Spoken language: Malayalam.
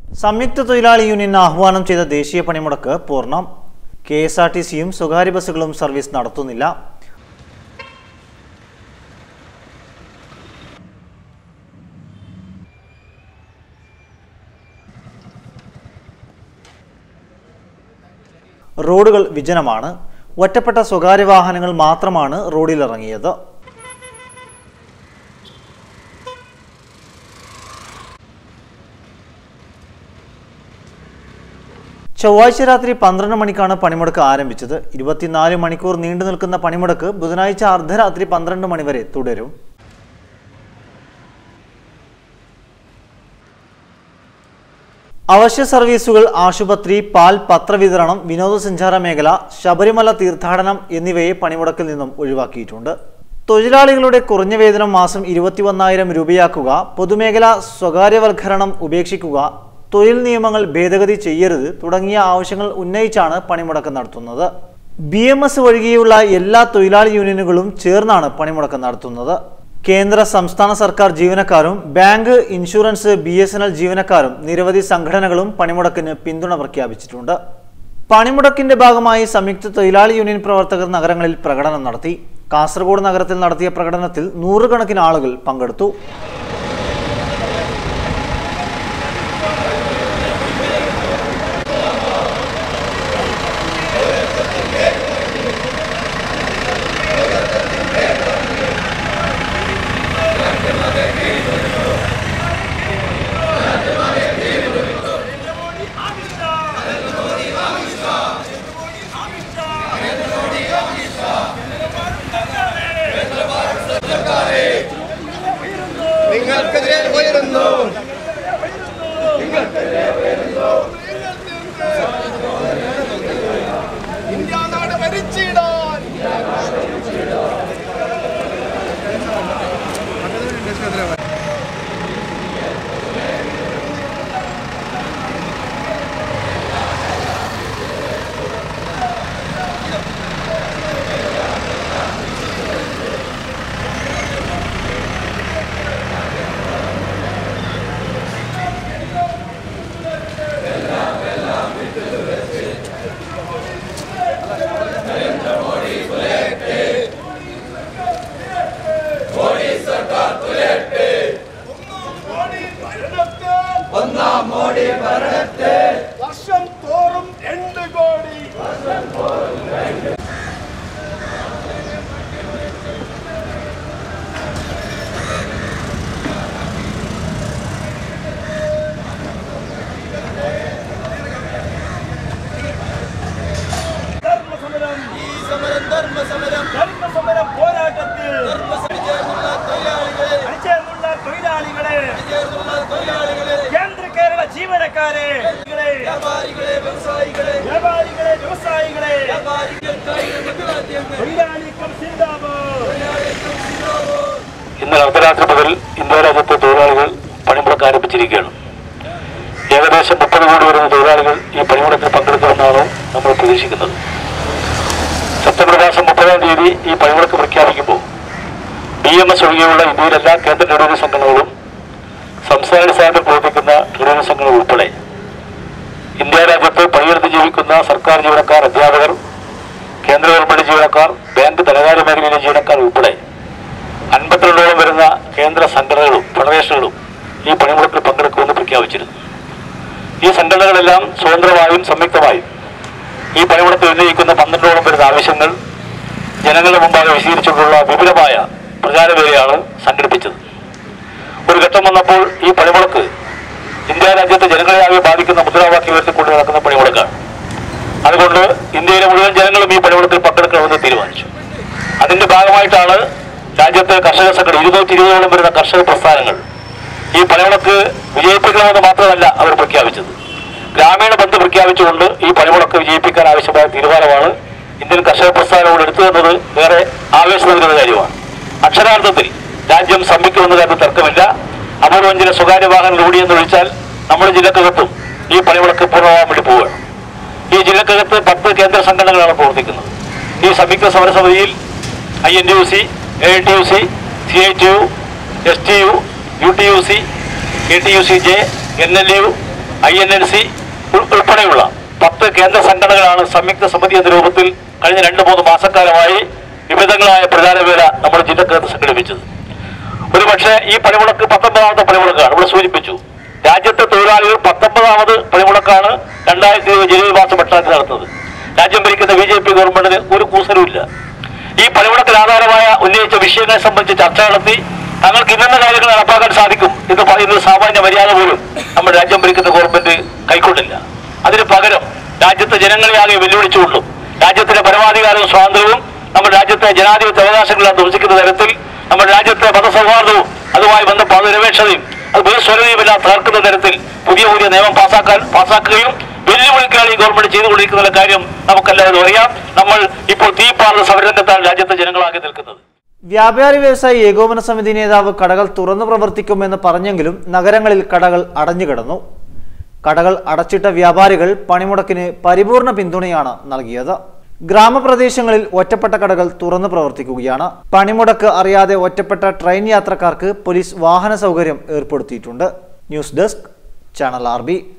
സംയുക്ത തൊഴിലാളി യൂണിയൻ ആഹ്വാനം ചെയ്ത ദേശീയ പണിമുടക്ക് പൂർണ്ണം കെ എസ് ആർ ടി സിയും സ്വകാര്യ ബസ്സുകളും സർവീസ് നടത്തുന്നില്ല റോഡുകൾ വിജനമാണ് ഒറ്റപ്പെട്ട സ്വകാര്യ വാഹനങ്ങൾ മാത്രമാണ് റോഡിലിറങ്ങിയത് ചൊവ്വാഴ്ച രാത്രി പന്ത്രണ്ട് മണിക്കാണ് പണിമുടക്ക് ആരംഭിച്ചത് ഇരുപത്തിനാല് മണിക്കൂർ നീണ്ടു നിൽക്കുന്ന പണിമുടക്ക് ബുധനാഴ്ച അർദ്ധരാത്രി പന്ത്രണ്ട് മണിവരെ തുടരും അവശ്യ സർവീസുകൾ ആശുപത്രി പാൽ പത്രവിതരണം വിനോദസഞ്ചാര മേഖല ശബരിമല തീർത്ഥാടനം എന്നിവയെ പണിമുടക്കിൽ നിന്നും ഒഴിവാക്കിയിട്ടുണ്ട് തൊഴിലാളികളുടെ കുറഞ്ഞ വേതനം മാസം ഇരുപത്തിയൊന്നായിരം രൂപയാക്കുക പൊതുമേഖല സ്വകാര്യവൽക്കരണം ഉപേക്ഷിക്കുക തൊഴിൽ നിയമങ്ങൾ ഭേദഗതി ചെയ്യരുത് തുടങ്ങിയ ആവശ്യങ്ങൾ ഉന്നയിച്ചാണ് പണിമുടക്ക് നടത്തുന്നത് ബി എം എസ് ഒഴികെയുള്ള എല്ലാ തൊഴിലാളി യൂണിയനുകളും ചേർന്നാണ് പണിമുടക്ക് നടത്തുന്നത് കേന്ദ്ര സംസ്ഥാന സർക്കാർ ജീവനക്കാരും bank insurance B S N L ജീവനക്കാരും നിരവധി സംഘടനകളും പണിമുടക്കിന് പിന്തുണ പ്രഖ്യാപിച്ചിട്ടുണ്ട് പണിമുടക്കിന്റെ ഭാഗമായി സംയുക്ത തൊഴിലാളി യൂണിയൻ പ്രവർത്തകർ നഗരങ്ങളിൽ പ്രകടനം നടത്തി കാസർഗോഡ് നഗരത്തിൽ നടത്തിയ പ്രകടനത്തിൽ നൂറുകണക്കിന് ആളുകൾ പങ്കെടുത്തു നിങ്ങൾക്കെതിരെ ഉയരുന്നു ഇന്ത്യ നാട് ഭരിച്ചിടാൻ മോഡി ഭരണത്തെ ഒന്നാം മോഡി ഭരണത്തെ വർഷം തോറും രണ്ട് കോടി ധർമ്മസമരം ഈ സമരം ധർമ്മസമരം ധർമ്മസമര പോരാട്ടത്തിൽ അണിചേർന്നുള്ള തൊഴിലാളികളെ കേന്ദ്ര കേരള ജീവനക്കാരെ വ്യാപാരികളെ വ്യവസായികളെ വ്യാപാരികളെ വ്യവസായികളെ തൊഴിലാളിക്കം സിന്ദാബാദ് ഇന്നലെ അർദ്ധരാത്രി മുതൽ ഇന്ത്യ രാജ്യത്തെ തൊഴിലാളികൾ പണിമുടക്ക് ആരംഭിച്ചിരിക്കുകയാണ് ഏകദേശം മുപ്പത് കോടി വരുന്ന തൊഴിലാളികൾ ഈ പണിമുടക്കിൽ പങ്കെടുക്കുമെന്നാണ് നമ്മൾ പ്രതീക്ഷിക്കുന്നത് സെപ്റ്റംബർ മാസം മുപ്പതാം തീയതി ഈ പണിമുടക്ക് പ്രഖ്യാപിക്കുമ്പോൾ ബി എം എസ് ഒഴികെയുള്ള ഇന്ത്യയിലെ എല്ലാ കേന്ദ്ര തൊഴിലാളി സംഘടനകളും സംസ്ഥാനാടിസ്ഥാനത്തിൽ പ്രവർത്തിക്കുന്ന തൊഴിലാളി സംഘടനകൾ ഉൾപ്പെടെ ഇന്ത്യ രാജ്യത്ത് പണിയെടുത്ത് ജീവിക്കുന്ന സർക്കാർ ജീവനക്കാർ അധ്യാപകർ കേന്ദ്ര ഗവൺമെന്റ് ജീവനക്കാർ ബാങ്ക് ധനകാര്യ മേഖലയിലെ ജീവനക്കാർ ഉൾപ്പെടെ അൻപത്തിരണ്ടോളം വരുന്ന കേന്ദ്ര സംഘടനകളും ഫെഡറേഷനുകളും ഈ പണിമുടക്കിൽ പങ്കെടുക്കുമെന്ന് പ്രഖ്യാപിച്ചിരുന്നു ഈ സംഘടനകളെല്ലാം സ്വതന്ത്രമായും സംയുക്തമായും ഈ പണിമുടക്കിൽ ഉന്നയിക്കുന്ന പന്ത്രണ്ടോളം വരുന്ന ആവശ്യങ്ങൾ ജനങ്ങളുടെ മുമ്പാകെ വിശദീകരിച്ചുകൊണ്ടുള്ള വിപുലമായ പ്രചാരവേലയാണ് സംഘടിപ്പിച്ചത് ഒരു ഘട്ടം വന്നപ്പോൾ ഈ പണിമുടക്ക് ഇന്ത്യ രാജ്യത്തെ ജനങ്ങളെ ആകെ ബാധിക്കുന്ന മുദ്രാവാക്യം ഉയർത്തിക്കൊണ്ട് നടക്കുന്ന പണിമുടക്കാണ് അതുകൊണ്ട് ഇന്ത്യയിലെ മുഴുവൻ ജനങ്ങളും ഈ പണിമുടക്കിൽ പങ്കെടുക്കണമെന്ന് തീരുമാനിച്ചു അതിന്റെ ഭാഗമായിട്ടാണ് രാജ്യത്തെ കർഷക സംഘടന ഇരുന്നൂറ്റി ഇരുപതോളം വരുന്ന കർഷക പ്രസ്ഥാനങ്ങൾ ഈ പണിമുടക്ക് വിജയിപ്പിക്കണമെന്ന് മാത്രമല്ല അവർ പ്രഖ്യാപിച്ചത് ഗ്രാമീണ ബന്ധ് പ്രഖ്യാപിച്ചുകൊണ്ട് ഈ പണിമുടക്ക് വിജയിപ്പിക്കാൻ ആവശ്യമായ തീരുമാനമാണ് ഇന്ത്യൻ കർഷക പ്രസ്ഥാനങ്ങൾ എടുത്തു തന്നത് വേറെ ആവേശം നൽകുന്ന കാര്യമാണ് അക്ഷരാർത്ഥത്തിൽ രാജ്യം സ്തംഭിക്കുമെന്ന കാര്യത്തിൽ തർക്കമില്ല അപൂർവം ചില സ്വകാര്യ വാഹനങ്ങൾ ഓടിയെന്ന് ഒഴിച്ചാൽ നമ്മുടെ ജില്ലക്കകത്തും ഈ പണിമുടക്ക് പൂർണ്ണമാകാൻ വേണ്ടി പോവുകയാണ് ഈ ജില്ലക്കകത്ത് പത്ത് കേന്ദ്ര സംഘടനകളാണ് പ്രവർത്തിക്കുന്നത് ഈ സംയുക്ത സമരസമിതിയിൽ I N T U C A T U C C I T U S T U U T U C A T U C J N L U I N N C ഉൾപ്പെടെയുള്ള പത്ത് കേന്ദ്ര സംഘടനകളാണ് സംയുക്ത സമിതി എന്ന രൂപത്തിൽ കഴിഞ്ഞ രണ്ട് മൂന്ന് മാസക്കാലമായി വിവിധങ്ങളായ പ്രചാരവേല നമ്മുടെ ജില്ലക്കകത്ത് സംഘടിപ്പിച്ചത് ഒരുപക്ഷെ ഈ പണിമുടക്ക് പത്തൊമ്പതാമത്തെ പണിമുടക്കാണ് ഇവിടെ സൂചിപ്പിച്ചു രാജ്യത്തെ തൊഴിലാളികൾ പത്തൊമ്പതാമത് പണിമുടക്കാണ് രണ്ടായിരത്തി ഇരുപത് ജനുവരി മാസം എട്ടാം നടത്തുന്നത് രാജ്യം ഭരിക്കുന്ന ബി ജെ പി ഗവൺമെന്റിന് ഒരു കൂസലുമില്ല ഈ പണിമുടക്കിൽ ആധാരമായ ഉന്നയിച്ച വിഷയങ്ങളെ സംബന്ധിച്ച് ചർച്ച നടത്തി തങ്ങൾക്ക് ഇന്ന കാര്യങ്ങൾ നടപ്പാക്കാൻ സാധിക്കും എന്ന് പറയുന്നത് സാമാന്യ മര്യാദ പോലും നമ്മുടെ രാജ്യം ഭരിക്കുന്ന ഗവൺമെന്റ് കൈക്കൊണ്ടില്ല അതിന് പകരം രാജ്യത്തെ ജനങ്ങളെയാകെ വെല്ലുവിളിച്ചുകൊണ്ടും രാജ്യത്തിന്റെ പരമാധികാരവും സ്വാതന്ത്ര്യവും നമ്മുടെ രാജ്യത്തെ ജനാധിപത്യ അവകാശങ്ങളെ ദുർശിക്കുന്ന തരത്തിൽ നമ്മുടെ രാജ്യത്തെ മതസൗഹാർദ്ദവും അതുമായി ബന്ധപ്പെട്ട നിരപേക്ഷതയും അത് ബഹുസ്വരതയുമെല്ലാം തകർക്കുന്ന തരത്തിൽ പുതിയ പുതിയ നിയമം പാസാക്കാൻ പാസാക്കുകയും വെല്ലുവിളിക്കുകയാണ് ഈ ഗവൺമെന്റ് ചെയ്തുകൊണ്ടിരിക്കുന്ന കാര്യം നമുക്കെല്ലാവരും അറിയാം നമ്മൾ ഇപ്പോൾ തീപ്പാറുന്ന സമരരംഗത്താണ് രാജ്യത്തെ ജനങ്ങളാകെ നിൽക്കുന്നത് വ്യാപാരി വ്യവസായി ഏകോപന സമിതി നേതാവ് കടകൾ തുറന്നു പ്രവർത്തിക്കുമെന്ന് പറഞ്ഞെങ്കിലും നഗരങ്ങളിൽ കടകൾ അടഞ്ഞുകിടന്നു കടകൾ അടച്ചിട്ട വ്യാപാരികൾ പണിമുടക്കിന് പരിപൂർണ പിന്തുണയാണ് നൽകിയത് ഗ്രാമപ്രദേശങ്ങളിൽ ഒറ്റപ്പെട്ട കടകൾ തുറന്നു പ്രവർത്തിക്കുകയാണ് പണിമുടക്ക് അറിയാതെ ഒറ്റപ്പെട്ട ട്രെയിൻ യാത്രക്കാർക്ക് പോലീസ് വാഹന സൗകര്യം ഏർപ്പെടുത്തിയിട്ടുണ്ട് ന്യൂസ് ഡെസ്ക് ചാനൽ ആർ